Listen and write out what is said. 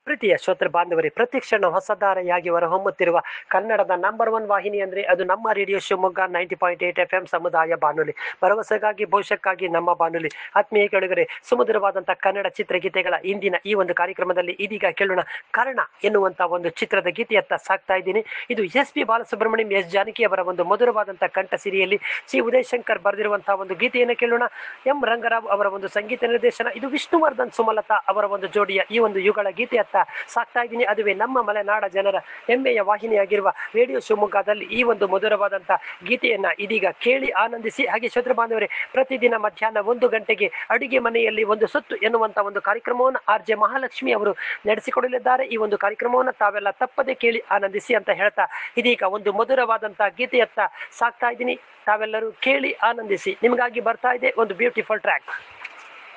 ಪ್ರೀತಿಯ ಶ್ರೋತೃ ಬಾಂಧವರೇ ಪ್ರತಿಕ್ಷಣ ಹೊಸದಾರೆಯಾಗಿ ಹೊರಹೊಮ್ಮುತ್ತಿರುವ ಕನ್ನಡದ ನಂಬರ್ ಒನ್ ವಾಹಿನಿ ಅಂದರೆ ಅದು ನಮ್ಮ radio Shivamogga ninety point eight F M ಸಮುದಾಯ ಬಾನುಲಿ ಭರವಸೆಗಾಗಿ ಭವಿಷ್ಯಕ್ಕಾಗಿ ನಮ್ಮ ಬಾನುಲಿ ಆತ್ಮೀಯ ಕೆಳಗರೆ ಸುಮಧುರವಾದಂಥ ಕನ್ನಡ ಚಿತ್ರಗೀತೆಗಳ ಇಂದಿನ ಈ ಒಂದು ಕಾರ್ಯಕ್ರಮದಲ್ಲಿ ಇದೀಗ ಕೇಳೋಣ ಕರ್ಣ ಎನ್ನುವಂಥ ಒಂದು ಚಿತ್ರದ ಗೀತೆಯತ್ತ ಸಾಕ್ತಾ ಇದ್ದೀನಿ ಇದು S P Balasubrahmanyam S Janaki ಅವರ ಒಂದು ಮಧುರವಾದಂಥ ಕಂಠ ಸಿರಿಯಲ್ಲಿ ಸಿ ಉದಯಶಂಕರ್ ಬರೆದಿರುವಂತಹ ಒಂದು ಗೀತೆಯನ್ನು ಕೇಳೋಣ ಎಂ ರಂಗರಾವ್ ಅವರ ಒಂದು ಸಂಗೀತ ನಿರ್ದೇಶನ ಇದು ವಿಷ್ಣುವರ್ಧನ್ ಸುಮಲತಾ ಅವರ ಒಂದು ಜೋಡಿಯ ಈ ಒಂದು ಯುಗಳ ಗೀತೆಯತ್ತ ಸಾಕ್ತಾ ಇದ್ದೀನಿ ಅದುವೇ ನಮ್ಮ ಮಲೆನಾಡ ಜನರ ಹೆಮ್ಮೆಯ ವಾಹಿನಿಯಾಗಿರುವ ರೇಡಿಯೋ ಶಿವಮೊಗ್ಗದಲ್ಲಿ ಈ ಒಂದು ಮಧುರವಾದಂಥ ಗೀತೆಯನ್ನ ಇದೀಗ ಕೇಳಿ ಆನಂದಿಸಿ ಹಾಗೆ ಶ್ರೋತೃ ಬಾಂಧವರೇ ಪ್ರತಿದಿನ ಮಧ್ಯಾಹ್ನ ಒಂದು ಗಂಟೆಗೆ ಅಡುಗೆ ಮನೆಯಲ್ಲಿ ಒಂದು ಸುತ್ತು ಎನ್ನುವಂಥ ಒಂದು ಕಾರ್ಯಕ್ರಮವನ್ನು ಆರ್ ಜೆ ಮಹಾಲಕ್ಷ್ಮಿ ಅವರು ನಡೆಸಿಕೊಡಲಿದ್ದಾರೆ ಈ ಒಂದು ಕಾರ್ಯಕ್ರಮವನ್ನು ತಾವೆಲ್ಲ ತಪ್ಪದೆ ಕೇಳಿ ಆನಂದಿಸಿ ಅಂತ ಹೇಳ್ತಾ ಇದೀಗ ಒಂದು ಮಧುರವಾದಂಥ ಗೀತೆಯತ್ತ ಸಾಕ್ತಾ ಇದ್ದೀನಿ ತಾವೆಲ್ಲರೂ ಕೇಳಿ ಆನಂದಿಸಿ ನಿಮಗಾಗಿ ಬರ್ತಾ ಇದೆ ಒಂದು ಬ್ಯೂಟಿಫುಲ್ ಟ್ರ್ಯಾಕ್